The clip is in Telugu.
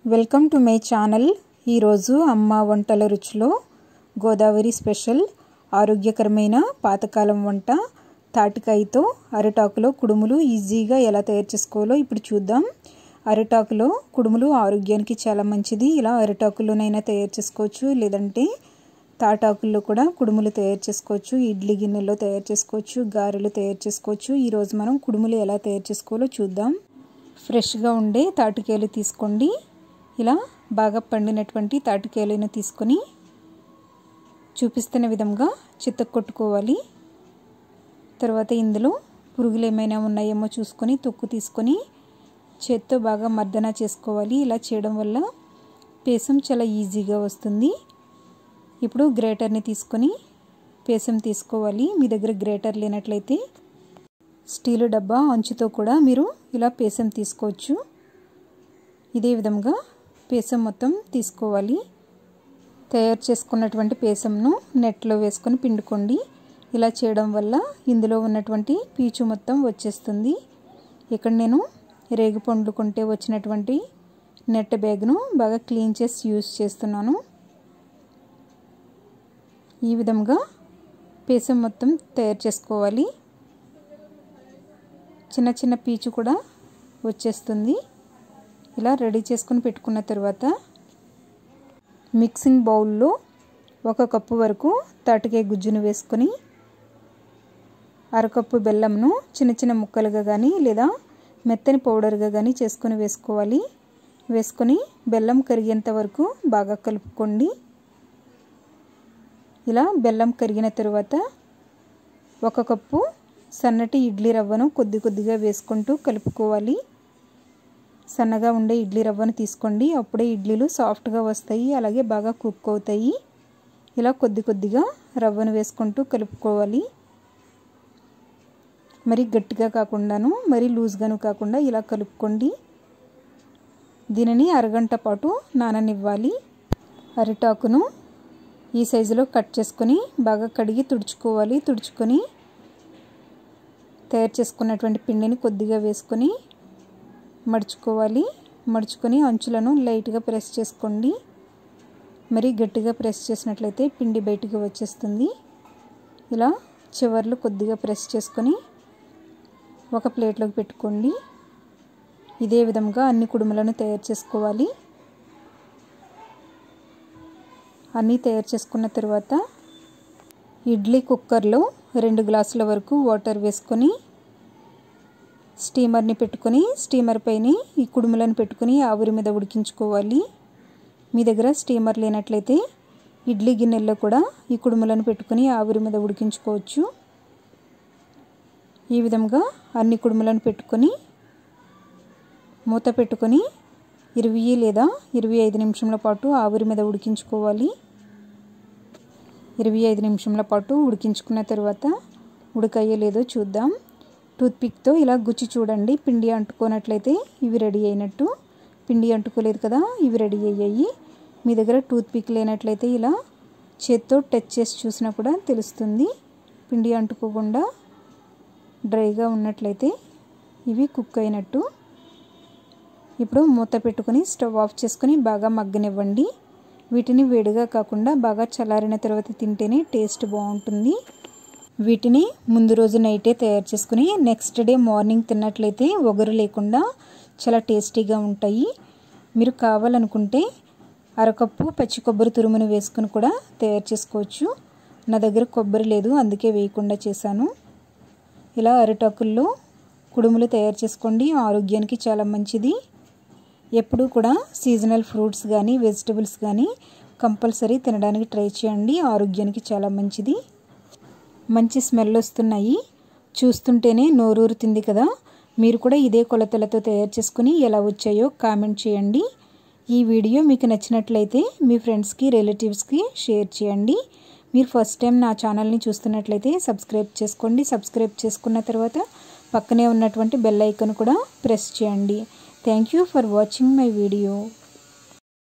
వెల్కమ్ టు మై ఛానల్ ఈరోజు అమ్మ వంటల రుచిలో గోదావరి స్పెషల్ ఆరోగ్యకరమైన పాతకాలం వంట తాటికాయతో అరిటాకులో కుడుములు ఈజీగా ఎలా తయారు చేసుకోవాలో ఇప్పుడు చూద్దాం అరిటాకులో కుడుములు ఆరోగ్యానికి చాలా మంచిది ఇలా అరిటాకుల్లోనైనా తయారు చేసుకోవచ్చు లేదంటే తాటాకుల్లో కూడా కుడుములు తయారు చేసుకోవచ్చు ఇడ్లీ గిన్నెల్లో తయారు చేసుకోవచ్చు గారెలు తయారు చేసుకోవచ్చు ఈరోజు మనం కుడుములు ఎలా తయారు చేసుకోవాలో చూద్దాం ఫ్రెష్గా ఉండే తాటికాయలు తీసుకోండి ఇలా బాగా పండినటువంటి తాటికాయలను తీసుకొని చూపిస్తున్న విధంగా చిత్త కొట్టుకోవాలి తర్వాత ఇందులో పురుగులు ఏమైనా ఉన్నాయేమో చూసుకొని తొక్కు తీసుకొని చేత్తో బాగా మర్దన చేసుకోవాలి ఇలా చేయడం వల్ల పేసం చాలా ఈజీగా వస్తుంది ఇప్పుడు గ్రేటర్ని తీసుకొని పేసం తీసుకోవాలి మీ దగ్గర గ్రేటర్ లేనట్లయితే స్టీలు డబ్బా అంచుతో కూడా మీరు ఇలా పేసం తీసుకోవచ్చు ఇదే విధంగా పేసం మొత్తం తీసుకోవాలి తయారు చేసుకున్నటువంటి పేసంను నెట్లో వేసుకొని పిండుకోండి ఇలా చేయడం వల్ల ఇందులో ఉన్నటువంటి పీచు మొత్తం వచ్చేస్తుంది ఇక్కడ నేను రేగు పండ్లు కొంటే వచ్చినటువంటి నెట్ బ్యాగ్ను బాగా క్లీన్ చేసి యూజ్ చేస్తున్నాను ఈ విధంగా పేసం మొత్తం తయారు చేసుకోవాలి చిన్న చిన్న పీచు కూడా వచ్చేస్తుంది ఇలా రెడీ చేసుకుని పెట్టుకున్న తర్వాత మిక్సింగ్ బౌల్లో ఒక కప్పు వరకు తాటికాయ గుజ్జును వేసుకొని అరకప్పు బెల్లంను చిన్న చిన్న ముక్కలుగా కానీ లేదా మెత్తని పౌడర్గా కానీ చేసుకొని వేసుకోవాలి వేసుకొని బెల్లం కరిగేంత వరకు బాగా కలుపుకోండి ఇలా బెల్లం కరిగిన తర్వాత ఒక కప్పు సన్నటి ఇడ్లీ రవ్వను కొద్ది కొద్దిగా వేసుకుంటూ కలుపుకోవాలి సన్నగా ఉండే ఇడ్లీ రవ్వను తీసుకోండి అప్పుడే ఇడ్లీలు సాఫ్ట్గా వస్తాయి అలాగే బాగా కుక్ అవుతాయి ఇలా కొద్ది కొద్దిగా రవ్వను వేసుకుంటూ కలుపుకోవాలి మరి గట్టిగా కాకుండాను మరి లూజ్గాను కాకుండా ఇలా కలుపుకోండి దీనిని అరగంట పాటు నాననివ్వాలి అరిటాకును ఈ సైజులో కట్ చేసుకొని బాగా కడిగి తుడుచుకోవాలి తుడుచుకొని తయారు చేసుకున్నటువంటి పిండిని కొద్దిగా వేసుకొని మడుచుకోవాలి మడుచుకొని అంచులను లైట్గా ప్రెస్ చేసుకోండి మరి గట్టిగా ప్రెస్ చేసినట్లయితే పిండి బయటికి వచ్చేస్తుంది ఇలా చివర్లు కొద్దిగా ప్రెస్ చేసుకొని ఒక ప్లేట్లోకి పెట్టుకోండి ఇదే విధంగా అన్ని కుడుములను తయారు చేసుకోవాలి అన్నీ తయారు చేసుకున్న తర్వాత ఇడ్లీ కుక్కర్లో రెండు గ్లాసుల వరకు వాటర్ వేసుకొని స్టీమర్ని పెట్టుకొని స్టీమర్ పైన ఈ కుడుములను పెట్టుకొని ఆవిరి మీద ఉడికించుకోవాలి మీ దగ్గర స్టీమర్ లేనట్లయితే ఇడ్లీ గిన్నెల్లో కూడా ఈ కుడుములను పెట్టుకొని ఆవిరి మీద ఉడికించుకోవచ్చు ఈ విధంగా అన్ని కుడుములను పెట్టుకొని మూత పెట్టుకొని ఇరవై లేదా ఇరవై ఐదు నిమిషంల పాటు ఆవిరి మీద ఉడికించుకోవాలి ఇరవై ఐదు నిమిషంల పాటు ఉడికించుకున్న తర్వాత ఉడకయ్యో లేదో చూద్దాం టూత్పిక్తో ఇలా గుచ్చి చూడండి పిండి అంటుకోనట్లయితే ఇవి రెడీ అయినట్టు పిండి అంటుకోలేదు కదా ఇవి రెడీ అయ్యాయి మీ దగ్గర టూత్పిక్ లేనట్లయితే ఇలా చేత్తో టచ్ చేసి చూసినా కూడా తెలుస్తుంది పిండి అంటుకోకుండా డ్రైగా ఉన్నట్లయితే ఇవి కుక్ అయినట్టు ఇప్పుడు మూత పెట్టుకొని స్టవ్ ఆఫ్ చేసుకొని బాగా మగ్గనివ్వండి వీటిని వేడిగా కాకుండా బాగా చల్లారిన తర్వాత తింటేనే టేస్ట్ బాగుంటుంది వీటిని ముందు రోజు నైటే తయారు చేసుకుని నెక్స్ట్ డే మార్నింగ్ తిన్నట్లయితే ఒగరు లేకుండా చాలా టేస్టీగా ఉంటాయి మీరు కావాలనుకుంటే అరకప్పు పచ్చి కొబ్బరి తురుమును వేసుకుని కూడా తయారు చేసుకోవచ్చు నా దగ్గర కొబ్బరి లేదు అందుకే వేయకుండా చేశాను ఇలా అరిటాకుల్లో కుడుములు తయారు చేసుకోండి ఆరోగ్యానికి చాలా మంచిది ఎప్పుడూ కూడా సీజనల్ ఫ్రూట్స్ కానీ వెజిటబుల్స్ కానీ కంపల్సరీ తినడానికి ట్రై చేయండి ఆరోగ్యానికి చాలా మంచిది మంచి స్మెల్ వస్తున్నాయి చూస్తుంటేనే నోరూరుతుంది కదా మీరు కూడా ఇదే కొలతలతో తయారు చేసుకుని ఎలా వచ్చాయో కామెంట్ చేయండి ఈ వీడియో మీకు నచ్చినట్లయితే మీ ఫ్రెండ్స్కి రిలేటివ్స్కి షేర్ చేయండి మీరు ఫస్ట్ టైం నా ఛానల్ని చూస్తున్నట్లయితే సబ్స్క్రైబ్ చేసుకోండి సబ్స్క్రైబ్ చేసుకున్న తర్వాత పక్కనే ఉన్నటువంటి బెల్ ఐకన్ కూడా ప్రెస్ చేయండి thank you for watching my video